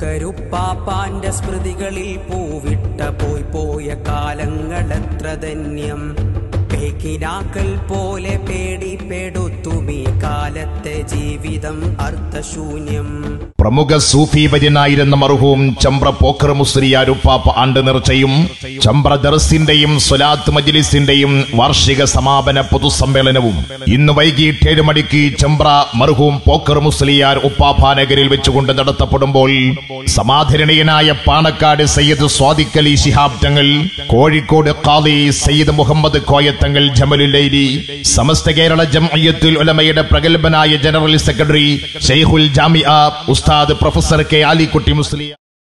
പോക്കരുപ്പാപ്പാന്റെ സ്മൃതികളിൽ പൂവിട്ട പോയി പോയ കാലങ്ങളെത്ര ധന്യം പേക്കിനാക്കൾ പോലെ പേടി പെടുത്തുമീ കാലത്തെ ജീവിതം അർത്ഥശൂന്യം പ്രമുഖ സൂഫി വര്യനായിരുന്ന മർഹൂം ചമ്പ്ര പോക്കർ മുസ്ലിയാരുപ്പാപ്പ ആണ്ട് നേർച്ചയും ചമ്പ്ര ദർസിന്റെയും സ്വലാത്ത് മജ്ലിസിന്റെയും വാർഷിക സമാപന പൊതുസമ്മേളനവും ഇന്ന് വൈകിട്ട് ഏഴ് മണിക്ക് ചമ്പ്ര മർഹൂം പോക്കർ മുസ്ലിയാർ ഉപ്പാപ്പ നഗരിൽ വെച്ചുകൊണ്ട് നടത്തപ്പെടുമ്പോൾ സമാധരണീയനായ പാണക്കാട് സയ്യിദ് സ്വാദിഖ് അലി ശിഹാബ് തങ്ങൾ കോഴിക്കോട് ഖാദി സയ്യിദ് മുഹമ്മദ് കോയത്തങ്ങൾ ജമലുല്ലൈലി സമസ്ത കേരള ജംഅയ്യത്തുൽ ഉലമയുടെ പ്രഗത്ഭനായ ജനറൽ സെക്രട്ടറി ഷെയ്ഖുൽ ജാമിഅ ഉസ്താദ് പ്രൊഫസർ കെ ആലിക്കുട്ടി മുസ്ലിയ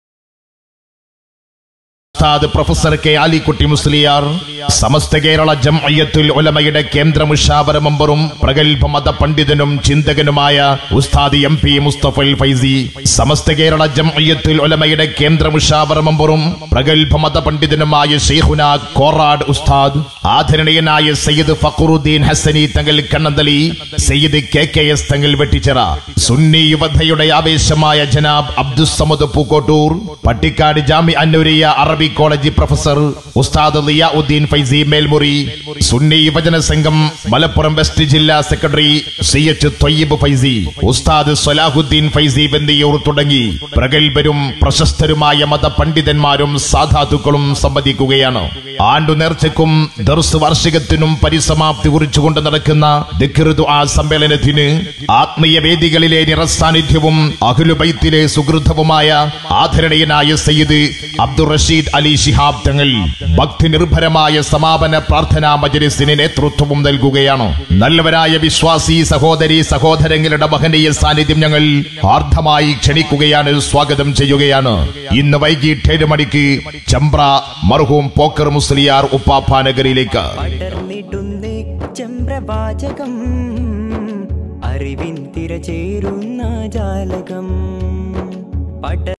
ഉസ്താദ് പ്രൊഫസർ കെ ആലിക്കുട്ടി മുസ്ലിയാർ സമസ്ത കേരള ജംഅയ്യത്തുൽ ഉലമയുടെ കേന്ദ്ര മുഷാവര മെമ്പറും പ്രഗത്ഭ മത പണ്ഡിതനും ചിന്തകനുമായ ഉസ്താദ് എം പി മുസ്തഫൽ ഫൈസി സമസ്ത കേരള ജംഅയ്യത്തുൽ ഉലമയുടെ കേന്ദ്ര മുഷാവര മെമ്പറും പ്രഗത്ഭ മത പണ്ഡിതനുമായ ഷെയ്ഖുന കോറാഡ് ഉസ്താദ് ആദരണീയനായ Sayyid Fakhruddin Hasani Thangal Kannanthali Sayyid K K S Thangal Vettichira Sunni യുവതയുടെ ആവേശമായ ജനാബ് Abdussamad Pookkottur Pattikkad ജാമി അന്നൂരിയ അറബി കോളേജ് പ്രൊഫസർ ഉസ്താദ് ലിയാഉദ്ദീൻ ഫൈസി മേൽമുറി സുന്നി യുവജന സംഘം മലപ്പുറം വെസ്റ്റ് ജില്ലാ secretary C H Thoyyib Faizy ഉസ്താദ് സലാഹുദ്ദീൻ ഫൈസി ബന്ദിയൂർ തുടങ്ങി പ്രഗത്ഭരും പ്രശസ്തരുമായ മതപണ്ഡിതന്മാരും സാധാതുക്കളും സംവദിക്കുകയാണ് ആണ്ടു നേർച്ചയ്ക്കും ദർസ് വാർഷികത്തിനും പരിസമാപ്തി കുറിച്ചുകൊണ്ട് നടക്കുന്ന ദിക്ർ ദുആ സമ്മേളനത്തിന് ആത്മീയ വേദികളിലെ നിറസാന്നിധ്യവും അഖിലുബൈത്തിലെ സുഹൃതവുമായ ആദരണീയനായ സയ്യിദ് അബ്ദുൾ റഷീദ് അലി ശിഹാബ് തങ്ങൾ ഭക്തി നിർഭരമായ സമാപന പ്രാർത്ഥനാ മജലിസിന് നേതൃത്വവും നൽകുകയാണ് നല്ലവരായ വിശ്വാസി സഹോദരി സഹോദരങ്ങളുടെ മഹനീയ സാന്നിധ്യം ഞങ്ങൾ ആർദ്രമായി ക്ഷണിക്കുകയാണ് സ്വാഗതം ചെയ്യുകയാണ് ഇന്ന് വൈകിട്ട് ഏഴ് മണിക്ക് ചമ്പ്ര മർഹൂം പോക്കർ മുസ്ലിയാർ ഉപ്പാപ്പ നഗരിയിലേക്ക് പടർന്നിടുന്നേ ചമ്രവാചകം അറിവിൻ തിര ചേരുന്ന ജാലകം പട